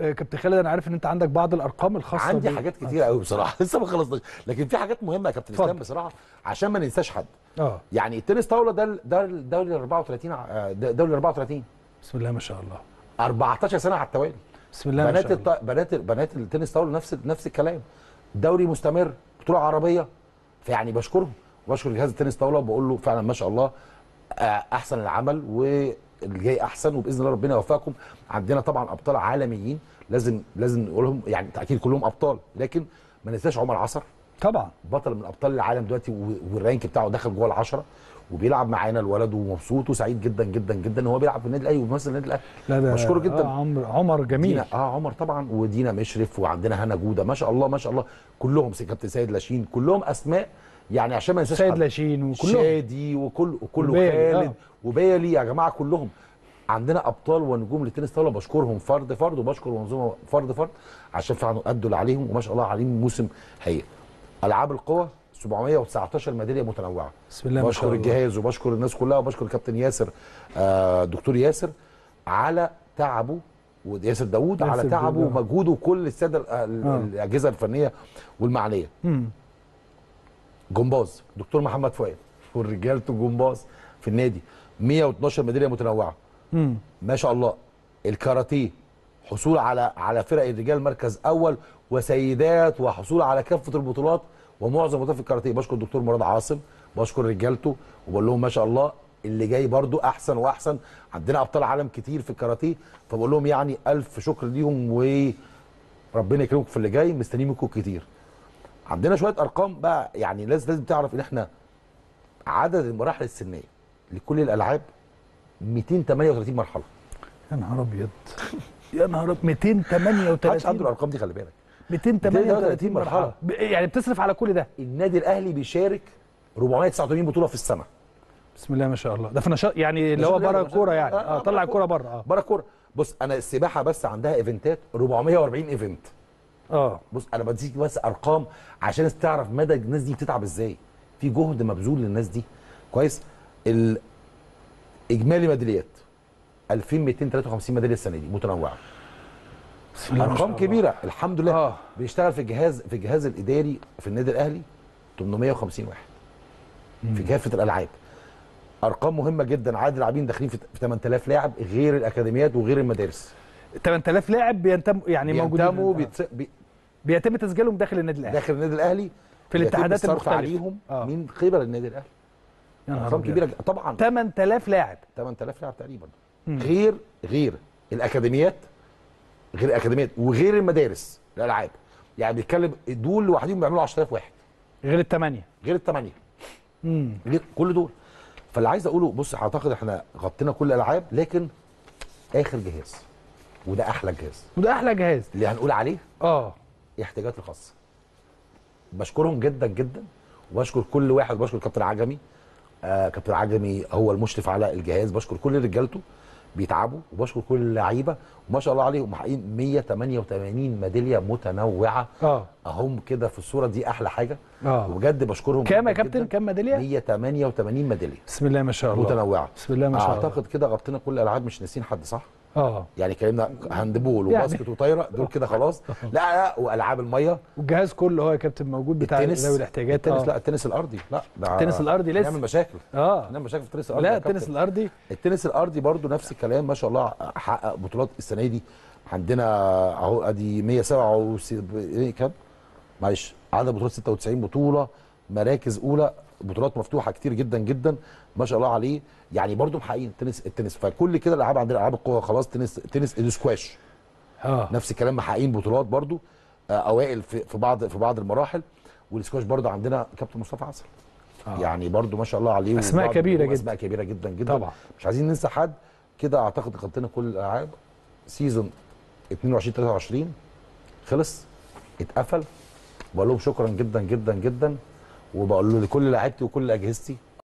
آه، كابتن خالد انا عارف ان انت عندك بعض الارقام الخاصه عندي بال- حاجات كتيره قوي بصراحه لسه ما خلصناش لكن في حاجات مهمه يا كابتن اتفضل. اسلام بصراحه عشان ما ننساش حد اه يعني التنس طاوله ده ده الدوري ال 34 ع- ده الدوري ال 34 بسم الله ما شاء الله 14 سنه على التوالي بسم الله ما بنات شاء الله الط... بنات بنات التنس طاوله نفس نفس الكلام دوري مستمر بطوله عربيه فيعني بشكرهم وبشكر جهاز التنس طاوله وبقول له فعلا ما شاء الله آه، احسن العمل واللي جاي احسن وباذن الله ربنا يوفقكم عندنا طبعا ابطال عالميين لازم لازم نقولهم يعني اكيد كلهم ابطال لكن ما ننساش عمر عصر طبعا بطل من ابطال العالم دلوقتي و- والرانك بتاعه دخل جوه العشره وبيلعب معانا الولد ومبسوط وسعيد جدا جدا جدا ان هو بيلعب في النادي الاهلي وبيمثل النادي الاهلي لا ده مشكور جدا آه عمر عمر جميل دينا اه عمر طبعا ودينا مشرف وعندنا هنا جوده ما شاء الله ما شاء الله كلهم سي- كابتن سيد لاشين كلهم اسماء يعني عشان ما ننساش سيد حد. لاشين وكلهم شادي وكل وكله وبالي، خالد آه. وبالي يا جماعه كلهم عندنا ابطال ونجوم للتنس طاوله بشكرهم فرد فرد وبشكر منظومه فرد فرد عشان فعلا ادوا اللي عليهم وما شاء الله عليهم موسم هايل العاب القوى 719 ميداليه متنوعه بسم الله ما شاء بشكر الله الجهاز وبشكر الناس كلها وبشكر الكابتن ياسر آه دكتور ياسر على تعبه وياسر داوود ياسر على تعبه داوود، آه. ومجهوده وكل الساده ال- ال- آه. الاجهزه الفنيه والمعنيه مم. جمباز دكتور محمد فؤاد والرجالته جمباز في النادي 112 ميداليه متنوعه مم. ما شاء الله الكاراتيه حصول على على فرق الرجال مركز اول وسيدات وحصول على كافه البطولات ومعظم بطولات في الكاراتيه بشكر الدكتور مراد عاصم بشكر رجالته وبقول لهم ما شاء الله اللي جاي برضو احسن واحسن عندنا ابطال عالم كتير في الكاراتيه فبقول لهم يعني الف شكر ليهم وربنا يكرمكم في اللي جاي مستنيين منكم كتير عندنا شويه ارقام بقى يعني لازم لازم تعرف ان احنا عدد المراحل السنيه لكل الالعاب 238 مرحله يا نهار ابيض يا نهار أبيض. محدش عنده 238 الارقام دي خلي بالك 238 مرحلة. مرحله ب- يعني بتصرف على كل ده النادي الاهلي بيشارك 489 بطوله في السنه بسم الله ما شاء الله ده في نشاط يعني اللي نشاط هو بره رياضي، الكوره نشاط- يعني آه، اه آه، طلع بره الكوره بره اه بره الكوره بص انا السباحه بس عندها ايفنتات 440 ايفنت اه بص انا بديك بس ارقام عشان تعرف مدى الناس دي بتتعب ازاي في جهد مبذول للناس دي كويس ال- اجمالي ميداليات 2253 ميداليه السنه دي متنوعه بسم الله ما شاء ارقام الله. كبيره الحمد لله آه. بيشتغل في الجهاز في الجهاز الاداري في النادي الاهلي 850 واحد في كافه الالعاب ارقام مهمه جدا عدد اللاعبين داخلين في في 8000 لاعب غير الاكاديميات وغير المدارس 8000 لاعب بينتموا يعني موجودين بينتموا آه. بيتس... بي... بيتم تسجيلهم داخل النادي الاهلي داخل النادي الاهلي في الاتحادات يتم الصرف المختلفة. عليهم آه. من قبل النادي الاهلي يا نهار ارقام أبيض. كبيره جدا. طبعا 8000 لاعب 8000 لاعب تقريبا غير غير الاكاديميات غير الاكاديميات وغير المدارس الالعاب يعني بيتكلم دول لوحدهم بيعملوا 10000 واحد غير الثمانيه غير الثمانيه امم غير كل دول فاللي عايز اقوله بص اعتقد احنا غطينا كل الالعاب لكن اخر جهاز وده احلى جهاز وده احلى جهاز اللي هنقول عليه اه الاحتياجات الخاصه بشكرهم جدا جدا وبشكر كل واحد وبشكر كابتن عجمي آه كابتن عجمي هو المشرف على الجهاز بشكر كل رجالته بيتعبوا وبشكر كل اللعيبه وما شاء الله عليهم محققين 188 ميداليه متنوعه اه اهم كده في الصوره دي احلى حاجه اه وبجد بشكرهم كام يا جداً كابتن جداً. كام ميداليه 188 ميداليه بسم الله ما شاء الله متنوعه بسم الله ما شاء الله اعتقد كده غطينا كل الالعاب مش ناسيين حد صح اه يعني كلمنا هاندبول يعني. وباسكت وطايره دول كده خلاص لا لا والعاب الميه والجهاز كله هو يا كابتن موجود بتاع التنس ذوي الاحتياجات التنس آه. لا التنس الارضي لا ده التنس الأرضي لسه. نعمل مشاكل اه نعمل مشاكل في التنس الارضي لا يا كابتن. التنس الارضي التنس الارضي برضو نفس الكلام ما شاء الله حقق بطولات السنه دي عندنا اهو ادي 107 وس- ايه كام معلش عدد بطولات 96 بطوله مراكز اولى بطولات مفتوحه كتير جدا جدا ما شاء الله عليه يعني برضو محققين التنس التنس فكل كده الالعاب عندنا العاب القوه خلاص تنس تنس السكواش اه نفس الكلام محققين بطولات برضو آه، اوائل في في بعض في بعض المراحل والسكواش برضو عندنا كابتن مصطفى عسل آه. يعني برضو ما شاء الله عليه أسماء وبعض- كبيرة جدا. اسماء كبيره جدا جدا طبعا. مش عايزين ننسى حد كده اعتقد غطينا كل الالعاب سيزون 22 23 خلص اتقفل بقول لهم شكرا جدا جدا جدا وبقول له لكل لعيبتي وكل اجهزتي